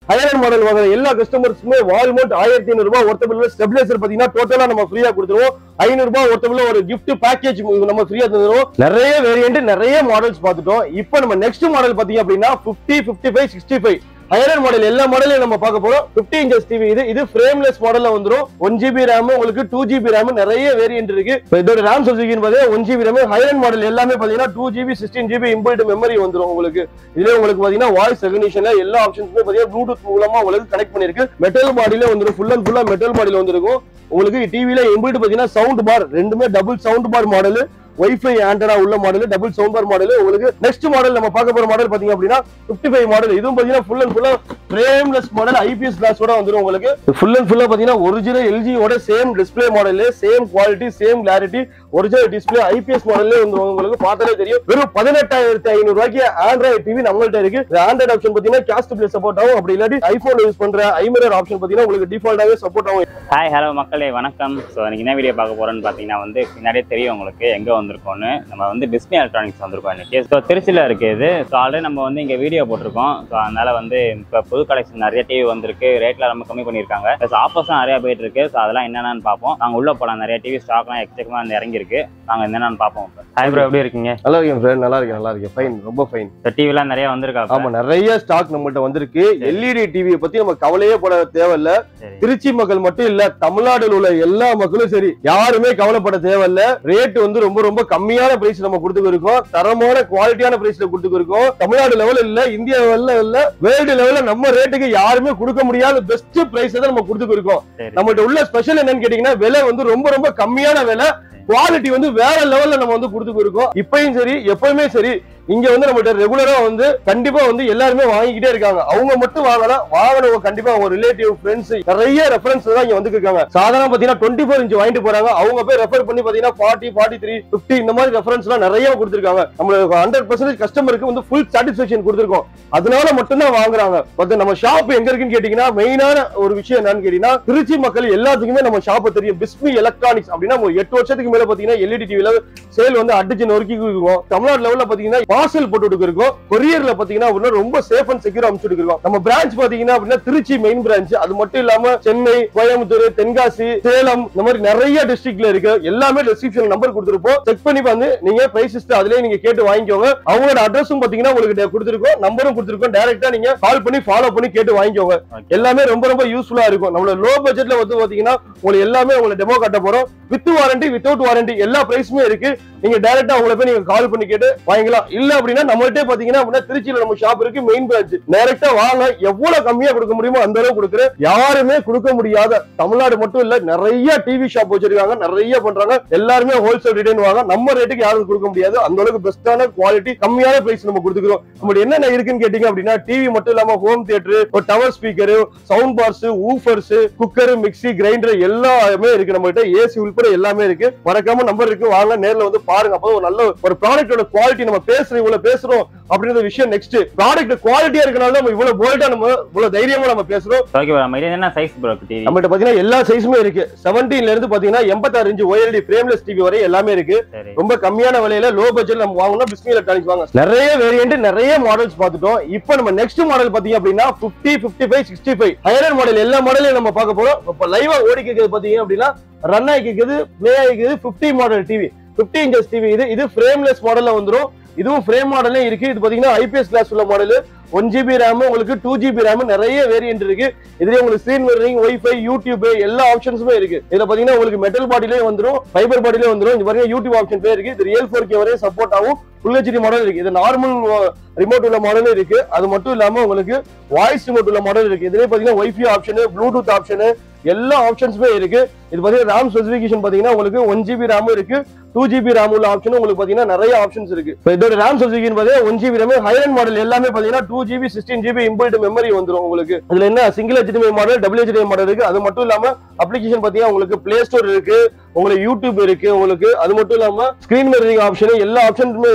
higher model வாங்குற எல்லா கஸ்டமர்ஸ்க்குமே wall mount ஆயிரத்தி ஐநூறு ரூபாய் ஒருத்தபிள் ஸ்டெபிலைசர் பாத்தீங்கன்னா டோட்டலா நம்ம ஃப்ரீயா கொடுத்துருவோம் ஐநூறு ரூபாய் ஒருத்தபிள் ஒரு gift பேக்கேஜ் நம்ம ஃப்ரீயா தந்துருவோம் நிறைய வேரியன்ட் நிறைய மாடல்ஸ் பார்த்துட்டோம் இப்போ நம்ம நெக்ஸ்ட் மாடல் பாத்தீங்க அப்படின்னா 50 55 five sixty five higher model எல்லா மாடலையும் நம்ம பார்க்க போறோம் 50 இன்ச்சஸ் டிவி இது இது ஃப்ரேம்லெஸ் மாடல்ல வந்துரும் ஒன் ஜிபி ரேம் உங்களுக்கு டூ ஜிபி ரேம் நிறைய வேரியன்ட் இருக்கு இப்போ இதோட ரேம் சொல்லிக்கின்னு பார்த்தீங்கன்னா one GB RAM higher model எல்லாமே பாத்தீங்கன்னா two GB sixteen GB inbuilt memory வந்துரும் உங்களுக்கு இதுல உங்களுக்கு பாத்தீங்கன்னா வாய்ஸ் ரெகனிஷன்ல எல்லா ஆப்ஷன்ஸுமே பாத்தீங்கன்னா ப்ளூடூத் மூலமா உங்களுக்கு கனெக்ட் பண்ணிருக்கு மெட்டல் பாடியில வந்துரும் ஃபுல் அண்ட் ஃபுல்லா மெட்டல் பாடியில வந்துருக்கும் உங்களுக்கு டிவில இம்பிள்ட் பாத்தீங்கன்னா சவுண்ட் பார் ரெண்டுமே double sound bar model wifi antenna உள்ள model double sound bar model உங்களுக்கு நெக்ஸ்ட் மாடல் நம்ம பார்க்க போற மாடல் பாத்தீங்க அப்படின்னா 55 ஃபைவ் மாடல் இதுவும் பாத்தீங்கன்னா ஃபுல் அண்ட் ஃபுல்லா ஃப்ரேம்லெஸ் மாடல் ஐபிஎஸ் கிளாஸோட வந்துரும் உங்களுக்கு ஃபுல் அண்ட் ஃபுல்லா பாத்தீங்கன்னா ஒரிஜினல் எல்ஜியோட same display model same quality same clarity original display IPS மாடல்லே வந்துரும் உங்களுக்கு பார்த்தாலே தெரியும் வெறும் பதினெட்டாயிரத்தி ஐநூறு ரூபாய்க்கு ஆண்ட்ராய்டு டிவி நம்மள்ட்ட இருக்கு ஆண்ட்ராய்டு ஆப்ஷன் பாத்தீங்கன்னா கேஸ்ட் பிளே சப்போர்ட் ஆகும் அப்படி இல்லாட்டி ஐபோன் யூஸ் பண்ற ஐமிரர் ஆப்ஷன் பாத்தீங்கன்னா உங்களுக்கு டிஃபால்ட்டாவே சப்போர்ட் ஆகும் ஹாய் ஹலோ மக்களே வணக்கம் ஸோ எனக்கு என்ன வீடியோ பார்க்க போறோம்னு பார்த்தீங்கன்னா வந்து பின்னாடியே தெரியும் உங்களுக்கு எங்கே வந்திருக்கோம்னு நம்ம வந்து டிஸ்னி எலக்ட்ரானிக்ஸ் வந்திருக்கோம் இன்னைக்கு ஸோ திருச்சியில் இருக்குது இது ஸோ ஆல்ரெடி நம்ம வந்து இங்கே வீடியோ போட்டிருக்கோம் ஸோ அதனால வந்து இப்போ புது கலெக்ஷன் நிறைய டிவி வந்திருக்கு ரேட்டில் ரொம்ப கம்மி பண்ணியிருக்காங்க ப்ளஸ் ஆஃபர்ஸும் நிறைய போயிட்டு இருக்கு ஸோ அதெல்லாம் என்னென்னு பார்ப்போம் நாங்கள் உள்ள போகலாம் நிறைய டிவி ஸ்டாக்லாம் எக்கச்சக்கமாக வந்து இறங்கியிருக்கு நாங்கள் என்னென்னு பார்ப்போம் ஹாய் ப்ரோ எப்படி இருக்கீங்க நல்லா இருக்கேன் ஃப்ரெண்ட் நல்லா இருக்கேன் நல்லா இருக்கேன் ஃபைன் ரொம்ப ஃபைன் ஸோ டிவிலாம் நிறைய வந்திருக்கா ஆமா நிறைய ஸ்டாக் நம்மள்ட்ட வந்திருக்கு எல்இடி டிவியை பத்தி நம்ம கவலையே பட தேவையில்ல சரி திருச்சி மக்கள் மட்டும் இல்ல தமிழ்நாடுல உள்ள எல்லா மக்களும் சரி யாருமே கவலைப்பட தேவையில்ல ரேட் வந்து ரொம்ப ரொம்ப கம்மியான பிரைஸ் நம்ம கொடுத்துருக்கோம் தரமான குவாலிட்டியான பிரைஸ்ல கொடுத்துருக்கோம் தமிழ்நாடு லெவல் இல்ல இந்தியா லெவல்ல இல்ல வேர்ல்டு லெவல்ல நம்ம ரேட்டுக்கு யாருமே கொடுக்க முடியாத பெஸ்ட் பிரைஸ் தான் நம்ம கொடுத்துருக்கோம் சரி நம்மகிட்ட உள்ள ஸ்பெஷல் என்னன்னு கேட்டீங்கன்னா விலை வந்து ரொம்ப ரொம்ப கம்மியான விலை குவாலிட்டி வந்து வேற லெவல்ல நம்ம வந்து கொடுத்துருக்கோம் இப்பயும் சரி எப்பவுமே சரி இங்க வந்து நம்மகிட்ட ரெகுலரா வந்து கண்டிப்பா வந்து எல்லாருமே வாங்கிக்கிட்டே இருக்காங்க அவங்க மட்டும் வாங்கலாம் வாங்கினவங்க கண்டிப்பா அவங்க ரிலேட்டிவ் ஃப்ரெண்ட்ஸ் நிறைய ரெஃபரன்ஸ் தான் இங்க வந்து இருக்காங்க சாதாரண பாத்தீங்கன்னா டுவெண்ட்டி ஃபோர் இன்ச் வாங்கிட்டு போறாங்க அவங்க போய் ரெஃபர் பண்ணி பாத்தீங்கன்னா ஃபார்ட்டி ஃபார்ட்டி த்ரீ பிப்டி இந்த மாதிரி ரெஃபரன்ஸ் எல்லாம் நிறைய கொடுத்துருக்காங்க நம்மளுக்கு ஹண்ட்ரட் பர்சன்டேஜ் கஸ்டமருக்கு வந்து ஃபுல் சாட்டிஸ்பேக்ஷன் கொடுத்துருக்கோம் அதனால மட்டும்தான் வாங்குறாங்க பட் நம்ம ஷாப் எங்க இருக்குன்னு கேட்டீங்கன்னா மெயினான ஒரு விஷயம் என்னன்னு கேட்டீங்கன்னா திருச்சி மக்கள் எல்லாத்துக்குமே நம்ம ஷாப் தெரியும் பிஸ்மி எலக்ட்ரானிக்ஸ் அப்படின்னா ஒரு எட்டு வருஷத்துக்கு மேல பாத்தீங்கன்னா எல்இடி டிவில சேல் வந்து அடிச்சு நொறுக்கி இருக்கும் தமிழ்நாடு லெவல்ல பாத்தீங்கன்னா பார்சல் போட்டு கொடுக்குறோம் கொரியர்ல பாத்தீங்கன்னா அப்படின்னா ரொம்ப சேஃப் அண்ட் செக்யூர் அனுப்பிச்சு கொடுக்குறோம் நம்ம பிரான்ச் பாத்தீங்கன்னா அப்படின்னா திருச்சி மெயின் பிரான்ச் அது மட்டும் இல்லாம சென்னை கோயம்புத்தூர் தென்காசி சேலம் இந்த மாதிரி நிறைய டிஸ்ட்ரிக்ட்ல இருக்கு எல்லாமே டிஸ்கிரிப்ஷன் நம்பர் கொடுத்துருப்போம் செக் பண்ணி வந்து நீங்க பிரைஸ் அதுலயே நீங்க கேட்டு வாங்கிக்கோங்க அவங்களோட அட்ரஸும் பாத்தீங்கன்னா உங்களுக்கு கொடுத்துருக்கோம் நம்பரும் கொடுத்துருக்கோம் டைரக்டா நீங்க கால் பண்ணி ஃபாலோ பண்ணி கேட்டு வாங்கிக்கோங்க எல்லாமே ரொம்ப ரொம்ப யூஸ்ஃபுல்லா இருக்கும் நம்மளோட லோ பட்ஜெட்ல வந்து பாத்தீங்கன்னா உங்களுக்கு எல்லாமே உங்களுக்கு டெமோ காட்ட போறோம் வித் வாரண்டி வித்தவுட் வாரண்டி எல்லா பிரைஸுமே இருக்கு நீங்க டைரக்டா உங்களை போய் நீங்க கால் பண்ணி கேட்டு வாங்கிக்கலாம் இல்ல அப்படின்னா நம்மள்ட்டே பாத்தீங்கன்னா அப்படின்னா திருச்சியில நம்ம ஷாப் இருக்கு மெயின் பிரான்ச் டைரக்டா வாங்க எவ்வளவு கம்மியா கொடுக்க முடியுமோ அந்த அளவு கொடுக்குறேன் யாருமே கொடுக்க முடியாத தமிழ்நாடு மட்டும் இல்ல நிறைய டிவி ஷாப் வச்சிருக்காங்க நிறைய பண்றாங்க எல்லாருமே ஹோல்சேல் ரிட்டர்ன் வாங்க நம்ம ரேட்டுக்கு யாரும் கொடுக்க முடியாது அந்த அளவுக்கு பெஸ்டான குவாலிட்டி கம்மியான பிரைஸ் நம்ம கொடுத்துக்கிறோம் நம்ம என்னென்ன இருக்குன்னு கேட்டீங்க அப்படின்னா டிவி மட்டும் இல்லாம ஹோம் தியேட்டர் ஒரு tower speaker sound bars woofers cooker mixie grinder எல்லாமே இருக்கு நம்ம கிட்ட ஏசி உள்பட எல்லாமே இருக்கு மறக்காம நம்பர் இருக்கு வாங்க நேர்ல வந்து பாருங்க அப்போ ஒரு நல்ல ஒரு ப்ராடக்ட்டோட குவாலிட்டி நம்ம பேசுறோம் இவ்வளவு பேசுறோம் அப்படின்ற விஷயம் நெக்ஸ்ட் ப்ராடக்ட் குவாலிட்டியா இருக்கனால நம்ம இவ்வளவு போல்டா நம்ம இவ்வளவு தைரியமா நம்ம பேசுறோம் ஓகே ப்ரோ நம்ம இது என்ன சைஸ் ப்ரோ டிவி நம்மகிட்ட பாத்தீங்கன்னா எல்லா சைஸுமே இருக்கு 17 ல இருந்து பாத்தீங்கன்னா எண்பத்தாறு இன்ச் OLED ஃப்ரேம்லெஸ் டிவி வரை எல்லாமே இருக்கு சரி ரொம்ப கம்மியான விலையில லோ பட்ஜெட் நம்ம வாங்கணும் பிஸ்மி எலக்ட்ரானிக்ஸ் வாங்க நிறைய வேரியன்ட் நிறைய மாடல்ஸ் பார்த்துட்டோம் இப்போ நம்ம நெக்ஸ்ட் மாடல் பாத்தீங்க அப்படின்னா 50 55 five sixty five higher model எல்லா மாடலையும் நம்ம பார்க்க போறோம் இப்போ லைவா ஓடி கேக்குது பாத்தீங்க அப்படின்னா ரன் ஆகிக்குது ப்ளே ஆகிக்குது 50 மாடல் டிவி 50 இன்ச்சஸ் டிவி இது இது ஃப்ரேம்லெஸ் மாடல்ல வந்துரும் இதுவும் ஃப்ரேம் மாடலே இருக்கு இது பாத்தீங்கன்னா ஐபிஎஸ் கிளாஸ் உள்ள மாடல் ஒன் ஜிபி ரேம் உங்களுக்கு டூ ஜிபி ரேம் நிறைய வேரியன்ட் இருக்கு இதுலயே உங்களுக்கு ஸ்கிரீன் மிரரிங் ஒய்ஃபை யூடியூப் எல்லா ஆப்ஷன்ஸுமே இருக்கு இதுல பாத்தீங்கன்னா உங்களுக்கு மெட்டல் பாடிலே வந்துரும் ஃபைபர் பாடிலே வந்துரும் இது பாருங்க யூடியூப் ஆப்ஷன் பேர் இருக்கு இது ரியல் ஃபோர் கே வரையும் சப்போர்ட் ஆகும் ஃபுல் ஹெச்டி மாடல் இருக்கு இது நார்மல் ரிமோட் உள்ள மாடலும் இருக்கு அது மட்டும் இல்லாம உங்களுக்கு வாய்ஸ் ரிமோட் உள்ள மாடல் இருக்கு இதுலயே பாத்தீங்கன்னா ஒய்ஃபை ஆப்ஷன் ப்ளூடூத் ஆப்ஷன் எல்லா ஆப்ஷன்ஸுமே இருக்கு இது பாத்தீங்கன்னா ரேம் ஸ்பெசிபிகேஷன் பாத்தீங்கன்னா உங்களுக்கு ஒன் ஜிபி ரேமும் இருக்கு டூ ஜிபி ரேம் உள்ள ஆப்ஷன் உங்களுக்கு பாத்தீங்கன்னா நிறைய ஆப்ஷன்ஸ் இருக்கு இப்ப இதோட ரேம் ஸ்பெசிபிகேஷன் பாத்தீங்கன்னா one GB RAM higher model எல்லாமே பாத்தீங்கன்னா two GB sixteen GB inbuilt memory வந்துரும் உங்களுக்கு இதுல என்ன single HDMI model double HDMI model இருக்கு அது மட்டும் இல்லாம அப்ளிகேஷன் பாத்தீங்கன்னா உங்களுக்கு பிளே ஸ்டோர் இருக்கு உங்களுக்கு யூடியூப் இருக்கு உங்களுக்கு அது மட்டும் இல்லாம ஸ்கிரீன் மிரரிங் ஆப்ஷன் எல்லா ஆப்ஷன்ஸுமே இருக்கு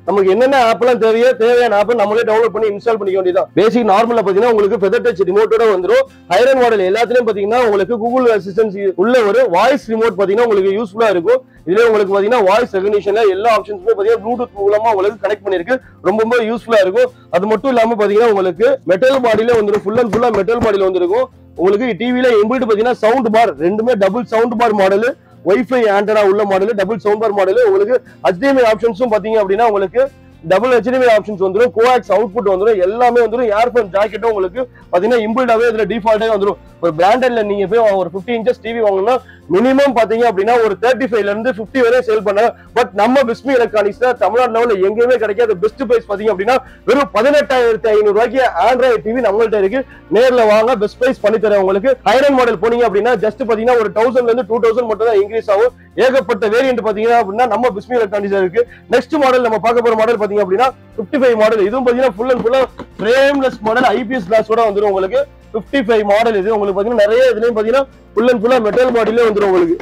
நமக்கு என்னென்ன ஆப்லாம் தேவையோ தேவையான ஆப் நம்மளே டவுன்லோட் பண்ணி இன்ஸ்டால் பண்ணிக்க வேண்டியதான் பேசிக் நார்மலா பாத்தீங்கன்னா உங்களுக்கு ஃபெதர் டச் ரிமோட்டோட வந்துரும் ஐரன் மாடல் எல்லாத்துலயும் பாத்தீங்கன்னா உங்களுக்கு கூகுள் அசிஸ்டன்ஸ் உள்ள ஒரு வாய்ஸ் ரிமோட் பாத்தீங்கன்னா உங்களுக்கு யூஸ்ஃபுல்லா இருக்கும் இதுல உங்களுக்கு பாத்தீங்கன்னா வாய்ஸ் ரெகனிஷன்ல எல்லா ஆப்ஷன்ஸுமே பாத்தீங்கன்னா ப்ளூடூத் மூலமா உங்களுக்கு கனெக்ட் பண்ணிருக்கு ரொம்ப ரொம்ப யூஸ்ஃபுல்லா இருக்கும் அது மட்டும் இல்லாம பாத்தீங்கன்னா உங்களுக்கு மெட்டல் பாடியில வந்துடும் ஃபுல் அண்ட் ஃபுல்லா மெட்டல் பாடியில வந்துருக்கும் உங்களுக்கு டிவில இம்பிள்ட் பாத்தீங்கன்னா சவுண்ட் பார் ரெண்டுமே double sound bar model wifi antenna உள்ள model double sound bar model உங்களுக்கு HDMI ஆப்ஷன்ஸும் பாத்தீங்க அப்படின்னா உங்களுக்கு டபுள் HDMI ஆப்ஷன்ஸ் வந்துரும் கோஆக்ஸ் அவுட்புட் வந்துரும் எல்லாமே வந்துரும் ஏர்ஃபோன் ஜாக்கெட்டும் உங்களுக்கு பாத்தீங்கன்னா இம்பிள்டாவே இதுல டிஃபால்ட்டே வந்துரும் ஒரு பிராண்டட்ல நீங்க போய் ஒரு 50 இன்ச்சஸ் டிவி வாங்கணும்னா மினிமம் பாத்தீங்க அப்படின்னா ஒரு தேர்ட்டி ஃபைவ்ல இருந்து 50 வரை சேல் பண்ணாங்க பட் நம்ம பிஸ்மி எலக்ட்ரானிக்ஸ்ல தமிழ்நாடு லெவல்ல எங்கேயுமே கிடைக்காத பெஸ்ட் பிரைஸ் பாத்தீங்க அப்படின்னா வெறும் பதினெட்டாயிரத்தி ஐநூறு ரூபாய்க்கு ஆண்ட்ராய்டு டிவி நம்மள்ட்ட இருக்கு நேர்ல வாங்க பெஸ்ட் பிரைஸ் பண்ணி தரேன் உங்களுக்கு ஐரன் மாடல் போனீங்க அப்படின்னா ஜஸ்ட் பாத்தீங்கன்னா ஒரு தௌசண்ட்ல இருந்து டூ தௌசண்ட் மட்டும் தான் இன்க்ரீஸ் ஆகும் ஏகப்பட்ட வேரியன்ட் பாத்தீங்கன்னா அப்படின்னா நம்ம பிஸ்மி எலக்ட்ரானிக்ஸ் இருக்கு நெக்ஸ்ட் மாடல் நம்ம பார்க்க போற மாடல் பாத்தீங்க அப்படின்னா 55 ஃபைவ் மாடல் இதுவும் பாத்தீங்கன்னா ஃபுல் அண்ட் ஃபுல்லா ஃப்ரேம்லெஸ் மாடல் ஐபிஎஸ் கிளாஸோட வந்துரும் உங்களுக்கு 55 ஃபைவ் மாடல் இது உங்களுக்கு பாத்தீங்கன்னா நிறைய இதுலயும் பாத்தீங்கன்னா ஃபுல் அண்ட் ஃபுல்லா மெட்டல் பாடியிலே வந்துரும் உங்களுக்கு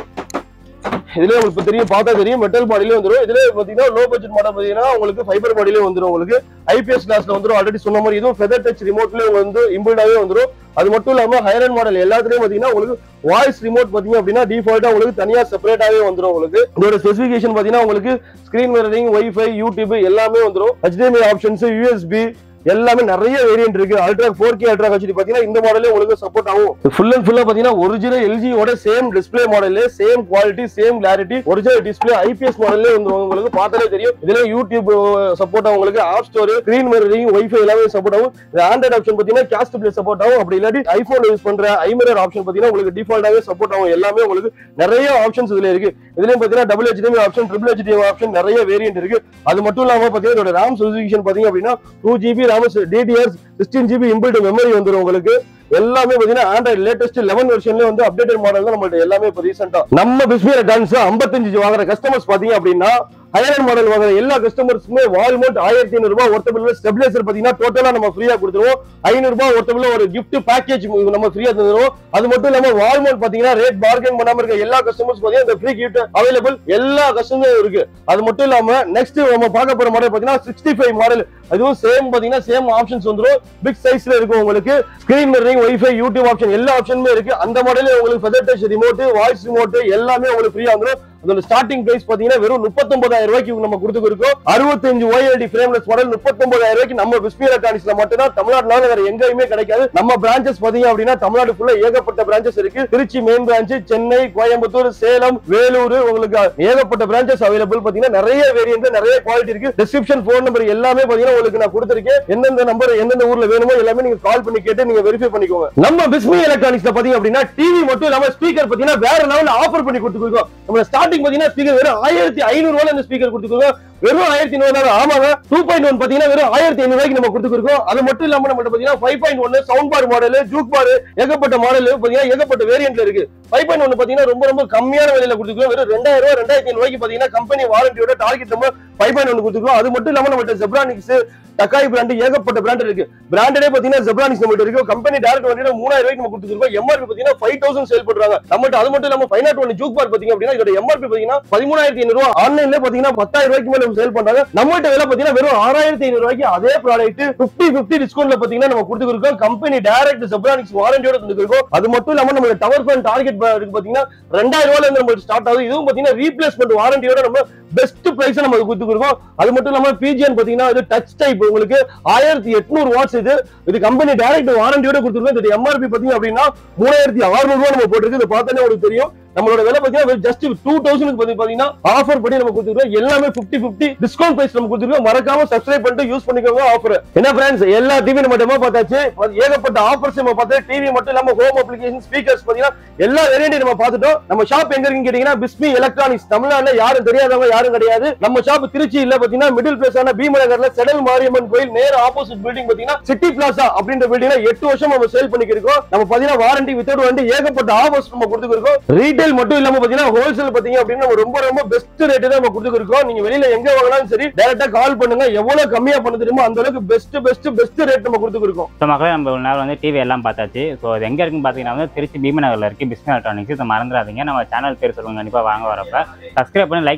இதுல உங்களுக்கு இப்ப தெரியும் பார்த்தா தெரியும் மெட்டல் பாடியிலே வந்துரும் இதுல பாத்தீங்கன்னா லோ பட்ஜெட் மாடல் பாத்தீங்கன்னா உங்களுக்கு ஃபைபர் பாடியிலே வந்துரும் உங்களுக்கு ஐபிஎஸ் கிளாஸ்ல வந்துரும் ஆல்ரெடி சொன்ன மாதிரி இதுவும் ஃபெதர் டச் ரிமோட்லயே வந்து இம்பிள்டாவே வந்துரும் அது மட்டும் இல்லாம ஹைரன் மாடல் எல்லாத்துலயும் பாத்தீங்கன்னா உங்களுக்கு வாய்ஸ் ரிமோட் பாத்தீங்க அப்படின்னா டிஃபால்ட்டா உங்களுக்கு தனியா செப்பரேட்டாவே வந்துரும் உங்களுக்கு இதோட ஸ்பெசிபிகேஷன் பாத்தீங்கன்னா உங்களுக்கு ஸ்கிரீன் மிரரிங் வைஃபை யூடியூப் எல்லாமே வந்துரும் HDMI ஆப்ஷன்ஸ் யூஎஸ்பி எல்லாமே நிறைய வேரியன்ட் இருக்கு ultra four K ultra HD பாத்தீங்கன்னா இந்த மாடலே உங்களுக்கு சப்போர்ட் ஆகும் ஃபுல் அண்ட் ஃபுல்லா பாத்தீங்கன்னா ஒரிஜினல் எல்ஜியோட same display model same quality same clarity original display IPS மாடல்லே வந்து உங்களுக்கு பார்த்தாலே தெரியும் இதுல யூடியூப் சப்போர்ட் ஆகும் உங்களுக்கு app store screen mirroring wifi எல்லாமே சப்போர்ட் ஆகும் இது ஆண்ட்ராய்ட் ஆப்ஷன் பாத்தீங்கன்னா கேஸ்ட் பிளே சப்போர்ட் ஆகும் அப்படி இல்லாட்டி ஐபோன் யூஸ் பண்ற ஐமிரர் ஆப்ஷன் பாத்தீங்கன்னா உங்களுக்கு டிஃபால்ட்டாவே சப்போர்ட் ஆகும் எல்லாமே உங்களுக்கு நிறைய ஆப்ஷன்ஸ் இதுல இருக்கு இதுலயும் பாத்தீங்கன்னா double HDMI option triple HDMI option நிறைய வேரியன்ட் இருக்கு அது மட்டும் இல்லாம பாத்தீங்கன்னா இதோட ரேம் ஸ்பெசிஃபிகேஷன் பாத்தீங்க அப்படின்னா two GB RAM DDR sixteen GB inbuilt memory வந்துரும் உங்களுக்கு எல்லாமே பாத்தீங்கன்னா ஆண்ட்ராய்டு லேட்டஸ்ட் லெவன் வெர்ஷன்ல வந்து அப்டேட்டட் மாடல் தான் நம்மள்ட்ட எல்லாமே இப்போ ரீசெண்டா நம்ம பிஸ்மியர் டான்ஸ் 55 வாங்குற கஸ்டமர்ஸ் பாத்தீங்க அப்படின்னா ஹையர் மாடல் வாங்குற எல்லா கஸ்டமர்ஸ்க்குமே வால்மோட் ஆயிரத்தி ஐநூறு ரூபாய் ஒருத்தபிள் ஸ்டெபிலைசர் பாத்தீங்கன்னா டோட்டலா நம்ம ஃப்ரீயா கொடுத்துருவோம் ஐநூறு ரூபாய் ஒருத்தபிள் ஒரு gift பேக்கேஜ் நம்ம ஃப்ரீயா தந்துருவோம் அது மட்டும் இல்லாம வால்மோட் பாத்தீங்கன்னா ரேட் பார்கெயின் பண்ணாம இருக்க எல்லா கஸ்டமர்ஸ் பாத்தீங்கன்னா இந்த ஃப்ரீ கிஃப்ட் அவைலபிள் எல்லா கஸ்டமரும் இருக்கு அது மட்டும் இல்லாம நெக்ஸ்ட் நம்ம பார்க்க போற மாடல் பாத்தீங்கன்னா சிக்ஸ்டி ஃபைவ் மாடல் அதுவும் சேம் பாத்தீங்கன்னா சேம் ஆப்ஷன்ஸ் வந்துரும் பிக் சைஸ்ல இருக்கும் உங்களுக்கு screen mirroring wifi YouTube option எல்லா ஆப்ஷனுமே இருக்கு அந்த மாடலே உங்களுக்கு feather touch remote voice remote எல்லாமே உங்களுக்கு ஃப்ரீயா வந்துரும் அதோட ஸ்டார்டிங் பிரைஸ் பாத்தீங்கன்னா வெறும் 39000 ரூபாய்க்கு நம்ம கொடுத்துருக்கோம் அறுபத்தஞ்சு OLED ஃப்ரேம்லெஸ் மாடல் 39000 ரூபாய்க்கு நம்ம விஸ்பி எலக்ட்ரானிக்ஸ்ல மட்டும்தான் தமிழ்நாட்டுல வேற எங்கேயுமே கிடைக்காது நம்ம பிரான்ச்சஸ் பாத்தீங்க அப்படின்னா தமிழ்நாடு ஃபுல்லா ஏகப்பட்ட பிரான்ச்சஸ் இருக்கு திருச்சி மெயின் பிரான்ச் சென்னை கோயம்புத்தூர் சேலம் வேலூர் உங்களுக்கு ஏகப்பட்ட பிரான்ச்சஸ் அவைலபிள் பாத்தீங்கன்னா நிறைய வேரியன்ட் நிறைய குவாலிட்டி இருக்கு டிஸ்கிரிப்ஷன் போன் நம்பர் எல்லாமே பாத்தீங்கன்னா உங்களுக்கு நான் கொடுத்திருக்கேன் எந்தெந்த நம்பர் எந்தெந்த ஊர்ல வேணுமோ எல்லாமே நீங்க கால் பண்ணி கேட்டு நீங்க வெரிஃபை பண்ணிக்கோங்க நம்ம பிஸ்மி எலக்ட்ரானிக்ஸ்ல பாத்தீங்க அப்படின்னா டிவி மட்டும் இல்லாம ஸ்பீக்கர் பாத்தீங்கன்னா வேற லெவல்ல ஆஃபர் பண்ணி கொடுத்துருக்கோம் நம்ம ஸ்டார்டிங் பாத்தீங்கன்னா ஸ்பீக்கர் வெறும் ஆயிரத்தி ஐநூறு ரூபாய் இந்த ஸ்பீக்கர் கொடுத்துருக்கோம் வெறும் ஆயிரத்தி ஐநூறு ஆமாங்க டூ பாயிண்ட் ஒன் பாத்தீங்கன்னா வெறும் ஆயிரத்தி ஐநூறு ரூபாய்க்கு நம்ம கொடுத்துருக்கோம் அது மட்டும் இல்லாம நம்ம பாத்தீங்கன்னா ஃபைவ் பாயிண்ட் ஒன்னு sound bar model juke bar ஏகப்பட்ட மாடல் பாத்தீங்கன்னா ஏகப்பட்ட வேரியன்ட்ல இருக்கு ஃபைவ் பாயிண்ட் ஒன்னு பாத்தீங்கன்னா ரொம்ப ரொம்ப கம்மியான விலையில கொடுத்துருக்கோம் வெறும் ரெண்டாயிரம் ரூபாய் ரெண்டாயிரத்தி ஐநூறு ரூபாய்க்கு பாத்தீங்கன்னா கம்பெனி வாரண்டியோட டார்கெட் நம்ம ஃபைவ் பாயிண்ட் ஒன்னு கொடுத்துருக்கோம் அது மட்டும் இல்லாம நம்ம ஜெப்ரானிக்ஸ் டக்காய் பிராண்ட் ஏகப்பட்ட பிராண்ட் இருக்கு பிராண்டடே பாத்தீங்கன்னா ஜெப்ரானிக்ஸ் நம்மகிட்ட இருக்கு கம்பெனி டேரக்ட் வண்டியில மூணாயிரம் ரூபாய்க்கு நம்ம கொடுத்துருக்கோம் எம்ஆர்பி பாத்தீங்கன்னா ஃபைவ் தௌசண்ட் சேல் பண்றாங்க நம்மகிட்ட அது மட்டும் இல்லாம five not one juke bar பாத்தீங்க அப்படின்னா இதோட எம்ஆர்பி பாத்தீங்கன்னா பதிமூணாயிரத்தி ஐநூறு ரூபாய் ஆன்லைன்ல பாத்தீங்கன்னா பத்தாயிரம் ரூபாய்க்கு மேல சேல் பண்றாங்க நம்மகிட்ட விலை பாத்தீங்கன்னா வெறும் ஆறாயிரத்தி ஐநூறு ரூபாய்க்கு அதே ப்ராடக்ட் பிப்டி பிப்டி டிஸ்கவுண்ட்ல பாத்தீங்கன்னா நம்ம கொடுத்துருக்கோம் கம்பெனி டைரக்ட் ஜெப்ரானிக்ஸ் வாரண்டியோட தந்துருக்கோம் அது மட்டும் இல்லாம நம்ம டவர் ஃபேன் டார்கெட் இருக்கு பாத்தீங்கன்னா ரெண்டாயிரம் ரூபாயில இருந்து நம்மளுக்கு ஸ்டார்ட் ஆகுது இதுவும் பாத்தீங்கன்னா ரீப்ளேஸ்மெண்ட் வாரண்டியோட நம்ம பெஸ்ட் பிரைஸ் நம்ம கொடுத்துருக்கோம் அது மட்டும் இல்லாம பிஜிஎன் பாத்தீங்கன்னா இது டச் டைப் உங்களுக்கு ஆயிரத்தி எட்நூறு வாட்ஸ் இது இது கம்பெனி டைரக்ட் வாரண்டியோட கொடுத்துருக்கோம் இது எம்ஆர்பி பாத்தீங்க அப்படின்னா மூணாயிரத்தி அறுநூறு ரூபாய் நம்ம போட்டிருக்கு இதை பார்த்தாலே உங்களுக்கு தெரியும் நம்மளோட விலை பாத்தீங்கன்னா ஜஸ்ட் டூ தௌசண்ட் பாத்தீங்கன்னா ஆஃபர் பண்ணி நம்ம கொடுத்துருக்கோம் எல்லாமே 50 50 டிஸ்கவுண்ட் பிரைஸ் நம்ம கொடுத்துருக்கோம் மறக்காம சப்ஸ்கிரைப் பண்ணிட்டு யூஸ் பண்ணிக்கோங்க ஆஃபர் என்ன ஃப்ரெண்ட்ஸ் எல்லா டிவி நம்ம டெமோ பார்த்தாச்சு ஏகப்பட்ட ஆஃபர்ஸ் நம்ம பார்த்தா டிவி மட்டும் இல்லாம ஹோம் அப்ளிகேஷன் ஸ்பீக்கர்ஸ் பாத்தீங்கன்னா எல்லா வேரியண்ட்டும் நம்ம பார்த்துட்டோம் நம்ம ஷாப் எங்க இருக்குன்னு கேட்டீங்கன்னா பிஸ்மி எலக்ட்ரானிக்ஸ் தமிழ்நாட்டுல யாரும் தெரியாதவங்க யாரும் கிடையாது நம்ம ஷாப் திருச்சி இல்ல பாத்தீங்கன்னா மிடில் பிளேஸ் ஆன பீமநகர்ல செடல் மாரியம்மன் கோயில் நேர ஆப்போசிட் பில்டிங் பாத்தீங்கன்னா சிட்டி பிளாசா அப்படின்ற பில்டிங்ல எட்டு வருஷம் நம்ம சேல் பண்ணிக்கிறோம் நம்ம பாத்தீங்கன்னா வாரண்டி வித்தவுட் வாரண்டி ஏகப்பட்ட ஆஃபர்ஸ் நம்ம கொடுத்துருக்கோம் ரீட்டைல் மட்டும் இல்லாம பாத்தீங்கன்னா ஹோல்சேல் பாத்தீங்க அப்படின்னா நம்ம ரொம்ப ரொம்ப பெஸ்ட் ரேட் தான் நம்ம கொடுத்துருக்கோம் நீங்க வெளியில எங்க வாங்கினாலும் சரி டைரக்டா கால் பண்ணுங்க எவ்வளவு கம்மியா பண்ண தெரியுமோ அந்த அளவுக்கு பெஸ்ட் பெஸ்ட் பெஸ்ட் ரேட் நம்ம கொடுத்துருக்கோம் ஸோ மக்களே நம்ம ஒரு நேரம் வந்து டிவி எல்லாம் பார்த்தாச்சு ஸோ அது எங்கே இருக்குன்னு பார்த்தீங்கன்னா வந்து திருச்சி பீமநகரில் இருக்குது பிஸ்மி எலக்ட்ரானிக்ஸ் இதை மறந்துடாதீங்க நம்ம சேனல் பேர் சொல்லுங்க கண்டிப்பாக வாங்க வரப்ப சப்ஸ்கிரைப் பண்ணி லைக் பண்ணிட்டு வரவங்க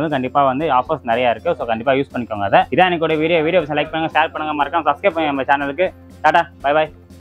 வந்து கண்டிப்பாக வந்து ஆஃபர்ஸ் நிறையா இருக்குது ஸோ கண்டிப்பாக யூஸ் பண்ணிக்கோங்க அதை இதான் எனக்கு வீடியோ வீடியோ செலக்ட் பண்ணுங்க ஷேர் பண்ணுங்க மறக்காம சப்ஸ்கிரைப் பண்ணுங்க நம்ம சேனலுக்கு டாடா பை பை